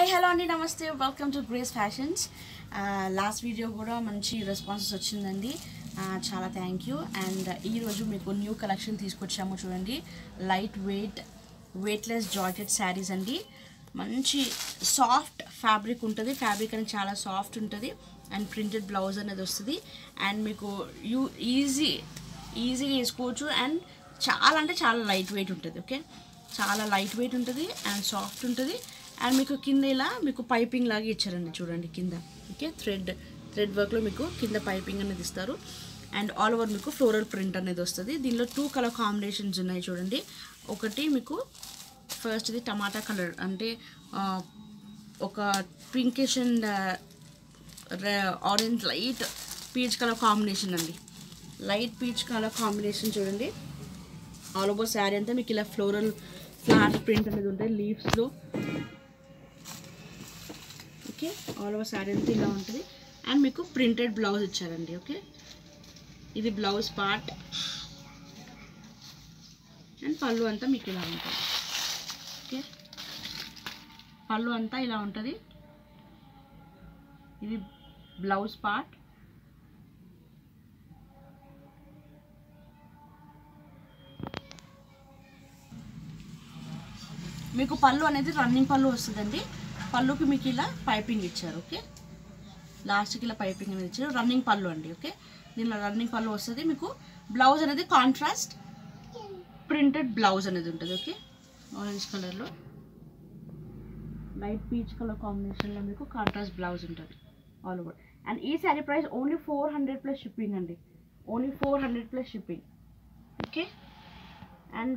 Hi hello అండి నమస్తే welcome to Grace Fashions last video కూడా మంచి రెస్పాన్సెస్ వచ్చిందండి ఆ, చాలా థ్యాంక్ యూ అండ్ ఈరోజు మీకు న్యూ కలెక్షన్ తీసుకొచ్చాము చూడండి light weight weightless jacket sarees అండి మంచి సాఫ్ట్ ఫ్యాబ్రిక్ ఉంటుంది ఫ్యాబ్రిక్ అనేది చాలా సాఫ్ట్ ఉంటుంది అండ్ ప్రింటెడ్ బ్లౌజ్ అనేది వస్తుంది అండ్ మీకు యూ ఈజీ ఈజీగా వేసుకోవచ్చు అండ్ చాలా అంటే చాలా లైట్ వెయిట్ ఉంటుంది ఓకే చాలా లైట్ వెయిట్ ఉంటుంది అండ్ సాఫ్ట్ ఉంటుంది అండ్ మీకు కింద ఇలా మీకు పైపింగ్ లాగా ఇచ్చారండి చూడండి కింద ఓకే థ్రెడ్ థ్రెడ్ వర్క్లో మీకు కింద పైపింగ్ అనేది ఇస్తారు అండ్ ఆల్ ఓవర్ మీకు ఫ్లోరల్ ప్రింట్ అనేది వస్తుంది దీనిలో టూ కలర్ కాంబినేషన్స్ ఉన్నాయి చూడండి ఒకటి మీకు ఫస్ట్ ఇది టమాటా కలర్ అంటే ఆ, ఒక pinkish and orange light peach colour combination అండి లైట్ పీచ్ కలర్ కాంబినేషన్ చూడండి ఆల్ ఓవర్ శారీ అంతా మీకు ఇలా ఫ్లోరల్ ఫ్లాట్ ప్రింట్ అనేది ఉంటాయి లీవ్స్లో ఓకే ఆల్ ఓవర్ శారీ అంతా ఇలా ఉంటుంది అండ్ మీకు ప్రింటెడ్ బ్లౌజ్ ఇచ్చారండి ఓకే ఇది బ్లౌజ్ పార్ట్ అండ్ పళ్ళు అంతా మీకు ఇలా ఉంటుంది ఓకే పళ్ళు అంతా ఇలా ఉంటుంది ఇది బ్లౌజ్ పార్ట్ మీకు పళ్ళు అనేది రన్నింగ్ పళ్ళు వస్తుందండి పళ్ళుకి మీకు ఇలా పైపింగ్ ఇచ్చారు ఓకే లాస్ట్కి ఇలా పైపింగ్ అనేది ఇచ్చారు రన్నింగ్ పళ్ళు అండి ఓకే దీనిలో రన్నింగ్ పళ్ళు వస్తుంది మీకు బ్లౌజ్ అనేది కాంట్రాస్ట్ ప్రింటెడ్ బ్లౌజ్ అనేది ఉంటుంది ఓకే ఆరెంజ్ కలర్లో లైట్ పీచ్ కలర్ కాంబినేషన్లో మీకు కాంట్రాస్ట్ బ్లౌజ్ ఉంటుంది ఆల్ ఓవర్ అండ్ ఈ saree price only four hundred plus shipping అండి only four hundred plus shipping okay and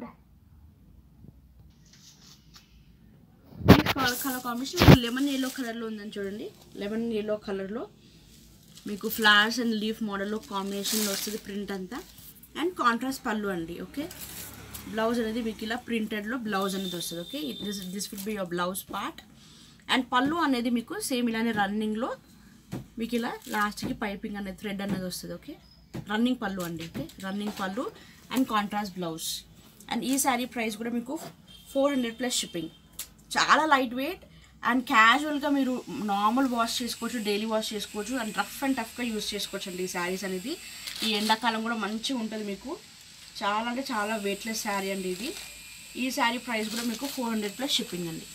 ఈ కలర్ కలర్ కాంబినేషన్ మీకు లెమన్ ఎల్లో కలర్లో ఉందని చూడండి లెమన్ ఎల్లో కలర్లో మీకు ఫ్లవర్స్ అండ్ లీఫ్ మోడల్లో కాంబినేషన్లో వస్తుంది ప్రింట్ అంతా అండ్ కాంట్రాస్ట్ పళ్ళు అండి ఓకే బ్లౌజ్ అనేది మీకు ఇలా ప్రింటెడ్లో బ్లౌజ్ అనేది వస్తుంది okay this this will be your blouse part and pallu అనేది మీకు సేమ్ ఇలానే రన్నింగ్లో మీకు ఇలా లాస్ట్కి పైపింగ్ అనేది థ్రెడ్ అనేది వస్తుంది ఓకే రన్నింగ్ పళ్ళు అండి okay running pallu and contrast blouse and ఈ శారీ ప్రైస్ కూడా మీకు ఫోర్ హండ్రెడ్ ప్లస్ షిప్పింగ్ చాలా లైట్ వెయిట్ అండ్ క్యాజువల్గా మీరు నార్మల్ వాష్ చేసుకోవచ్చు డైలీ వాష్ చేసుకోవచ్చు అండ్ రఫ్ అండ్ టఫ్గా యూస్ చేసుకోవచ్చు అండి ఈ శారీస్ అనేది ఈ ఎండాకాలం కూడా మంచిగా ఉంటుంది మీకు చాలా అంటే చాలా వెయిట్లెస్ శారీ అండి ఇది ఈ శారీ ప్రైస్ కూడా మీకు ఫోర్ హండ్రెడ్ ప్లస్ షిప్పింగ్ అండి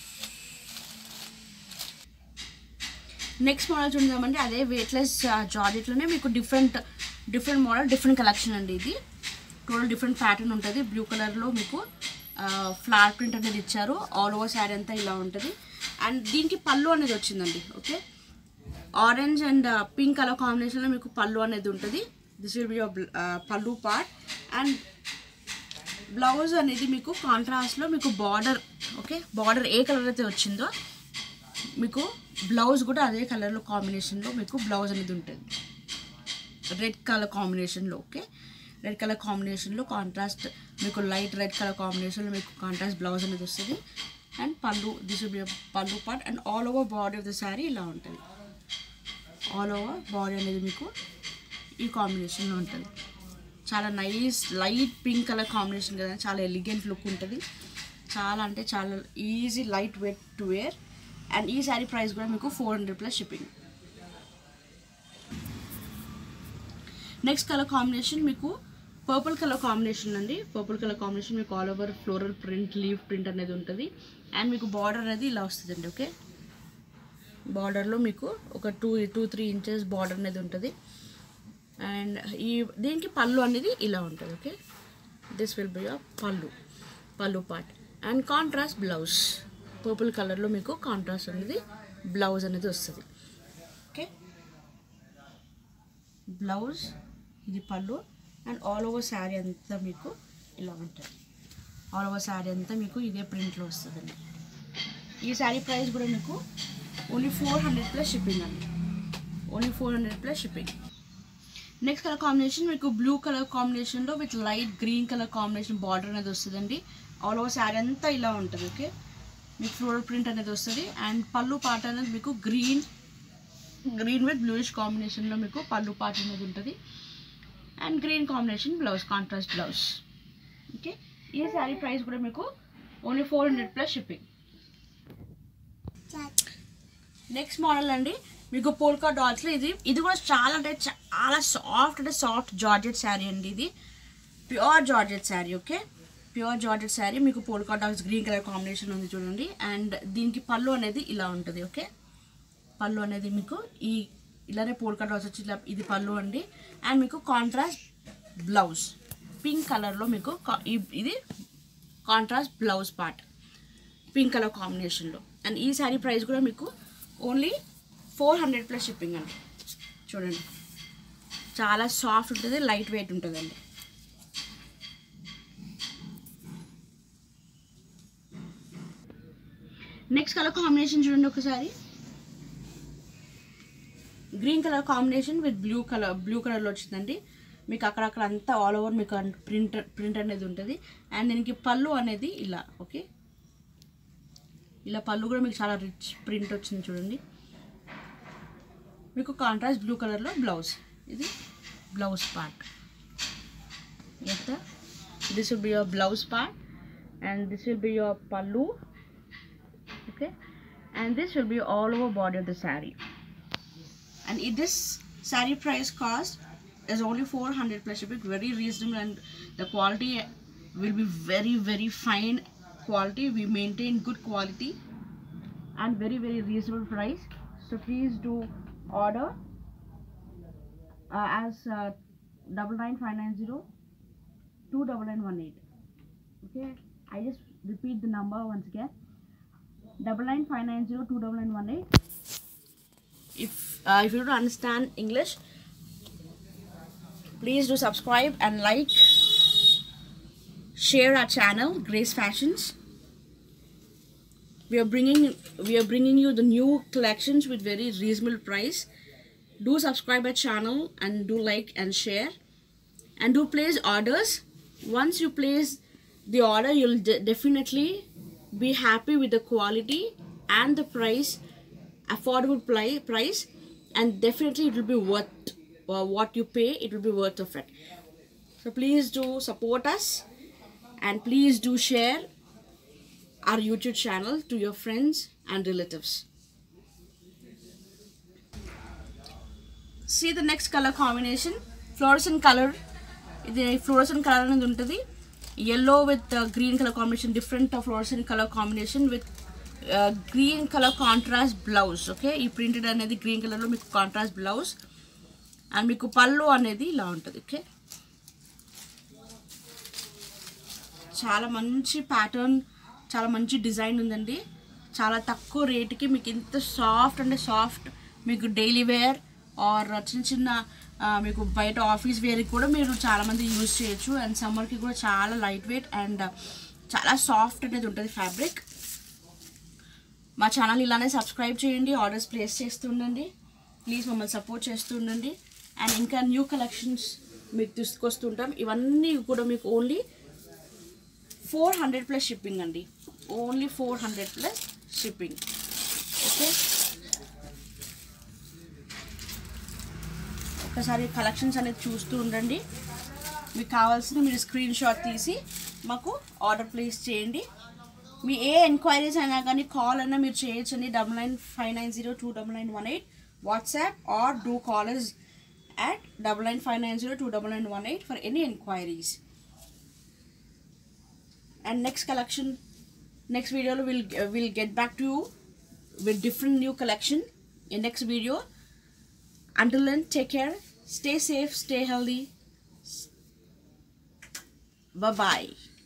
నెక్స్ట్ మోడల్ చూద్దామంటే అదే వెయిట్లెస్ జార్జెట్లోనే మీకు different different model different collection అండి ఇది టోటల్ డిఫరెంట్ ప్యాటర్న్ ఉంటుంది బ్లూ కలర్లో మీకు ఫ్లవర్ ప్రింట్ అనేది ఇచ్చారు ఆల్ ఓవర్ శారీ అంతా ఇలా ఉంటుంది అండ్ దీనికి పళ్ళు అనేది వచ్చిందండి okay orange and pink colour కాంబినేషన్లో మీకు పళ్ళు అనేది ఉంటుంది this will be your pallu part and blouse అనేది మీకు కాంట్రాస్ట్లో మీకు బార్డర్ ఓకే బార్డర్ ఏ కలర్ అయితే వచ్చిందో మీకు బ్లౌజ్ కూడా అదే కలర్లో కాంబినేషన్లో మీకు బ్లౌజ్ అనేది ఉంటుంది రెడ్ కలర్ కాంబినేషన్లో ఓకే రెడ్ కలర్ కాంబినేషన్లో కాంట్రాస్ట్ మీకు లైట్ రెడ్ కలర్ కాంబినేషన్లో మీకు కాంట్రాస్ట్ బ్లౌజ్ అనేది వస్తుంది and pallu this be pallu part and all over body of the saree ఇలా ఉంటుంది ఆల్ ఓవర్ బాడీ అనేది మీకు ఈ కాంబినేషన్లో ఉంటుంది చాలా nice light pink colour combination కదా చాలా ఎలిగెంట్ లుక్ ఉంటుంది చాలా అంటే చాలా easy light weight to wear and ఈ శారీ ప్రైస్ కూడా మీకు four hundred plus shipping next colour combination మీకు పర్పుల్ కలర్ కాంబినేషన్ అండి పర్పుల్ కలర్ కాంబినేషన్ మీకు all over floral print leave print అనేది ఉంటుంది అండ్ మీకు బార్డర్ అనేది ఇలా వస్తుందండి ఓకే బార్డర్లో మీకు ఒక two two three inches border అనేది ఉంటుంది అండ్ ఈ దీనికి పళ్ళు అనేది ఇలా ఉంటుంది okay this will be pallu pallu part and contrast blouse purple కలర్లో మీకు కాంట్రాస్ట్ అనేది బ్లౌజ్ అనేది వస్తుంది ఓకే బ్లౌజ్ ఇది పళ్ళు అండ్ ఆల్ ఓవర్ శారీ అంతా మీకు ఇలా ఉంటుంది ఆల్ ఓవర్ శారీ అంతా మీకు ఇదే ప్రింట్లో వస్తుందండి ఈ శారీ ప్రైస్ కూడా మీకు only four hundred plus shipping అండి only four hundred plus shipping next colour combination మీకు బ్లూ కలర్ కాంబినేషన్లో with light green colour combination border అనేది వస్తుందండి ఆల్ ఓవర్ శారీ అంతా ఇలా ఉంటుంది ఓకే మీకు ఫ్లోరల్ ప్రింట్ అనేది వస్తుంది అండ్ పళ్ళు పాట అనేది మీకు గ్రీన్ గ్రీన్ విత్ బ్లూయిష్ కాంబినేషన్లో మీకు పళ్ళు పాట అనేది ఉంటుంది and green combination blouse contrast blouse okay ఈ శారీ ప్రైస్ కూడా మీకు only four hundred plus shipping next model అండి మీకు పోల్కా డాట్స్లో ఇది ఇది కూడా చాలా అంటే చాలా సాఫ్ట్ అంటే సాఫ్ట్ జార్జెట్ శారీ అండి ఇది pure georgette saree okay pure georgette saree మీకు polka dots green colour combination ఉంది చూడండి అండ్ దీనికి పళ్ళు అనేది ఇలా ఉంటుంది ఓకే పళ్ళు అనేది మీకు ఈ ఇలానే పోల్కా డాట్స్ వచ్చి ఇలా ఇది పళ్ళు అండి అండ్ మీకు కాంట్రాస్ట్ బ్లౌజ్ పింక్ కలర్లో మీకు కా- ఈ- ఇది contrast blouse part pink colour కాంబినేషన్లో అండ్ ఈ శారీ ప్రైస్ కూడా మీకు only four hundred plus shipping అండి చూడండి చాలా సాఫ్ట్ ఉంటుంది లైట్ వెయిట్ ఉంటుందండి నెక్స్ట్ కలర్ కాంబినేషన్ చూడండి ఒకసారి green colour combination with blue colour blue కలర్లో వచ్చిందండి మీకు అక్కడక్కడ అంతా ఆల్ ఓవర్ మీకు ప్రింట్ ప్రింట్ అనేది ఉంటుంది అండ్ దీనికి పళ్ళు అనేది ఇలా ఓకే ఇలా పళ్ళు కూడా మీకు చాలా రిచ్ ప్రింట్ వచ్చింది చూడండి మీకు కాంట్రాస్ట్ బ్లూ కలర్లో బ్లౌజ్ ఇది blouse part yes this will be your blouse part and this will be your pallu okay and this will be all over body of the saree and it, this saree price cost is only 400 plus shipping very reasonable and the quality will be very very fine quality we maintain good quality and very very reasonable price so please do order uh, as uh, double nine five nine zero two double nine one eight okay i just repeat the number once again double nine five nine zero two double nine one eight if uh, if you don't understand english please do subscribe and like share our channel grace fashions we are bringing we are bringing you the new collections with very reasonable price do subscribe our channel and do like and share and do place orders once you place the order you'll de- definitely be happy with the quality and the price affordable pli- price and definitely it will be worth uh, what you pay it will be worth of it so please do support us and please do share our youtube channel to your friends and relatives see the next color combination fluorescent color ఇది fluorescent colour అనేది ఉంటుంది yellow with green colour combination different fluorescent colour combination with green colour contrast blouse okay ఈ printed అనేది green కలర్లో మీకు contrast blouse and మీకు పళ్ళు అనేది ఇలా ఉంటుంది ఓకే చాలా మంచి ప్యాటర్న్ చాలా మంచి డిజైన్ ఉందండి చాలా తక్కువ రేటుకి మీకు ఇంత సాఫ్ట్ అంటే సాఫ్ట్ మీకు డైలీ వేర్ ఆర్ చిన్న చిన్న ఆ, మీకు బయట ఆఫీస్ వేర్కి కూడా మీరు చాలామంది యూజ్ చేయొచ్చు అండ్ సమ్మర్కి కూడా చాలా లైట్ వెయిట్ అండ్ చాలా సాఫ్ట్ అనేది ఉంటుంది ఫ్యాబ్రిక్ మా ఛానల్ ఇలానే సబ్స్క్రైబ్ చేయండి ఆర్డర్స్ ప్లేస్ చేస్తుండండి ప్లీజ్ మమ్మల్ని సపోర్ట్ చేస్తూ ఉండండి అండ్ ఇంకా న్యూ కలెక్షన్స్ మీకు తీసుకొస్తుంటాం ఇవన్నీ కూడా మీకు only four hundred plus shipping అండి only four hundred plus shipping okay ఒకసారి కలెక్షన్స్ అనేది చూస్తూ ఉండండి మీకు కావాల్సిన మీరు స్క్రీన్ షాట్ తీసి మాకు ఆర్డర్ ప్లేస్ చేయండి మీ ఏ ఎంక్వైరీస్ అయినా కానీ కాల్ అయినా మీరు చేయొచ్చండి double nine five nine zero two double nine one eight WhatsApp or do call us at double nine five nine zero two double nine one eight for any inquiries. And next collection, next video will uh, will get back to you with different new collection in next video. Until then, take care, stay safe, stay healthy. Bye bye.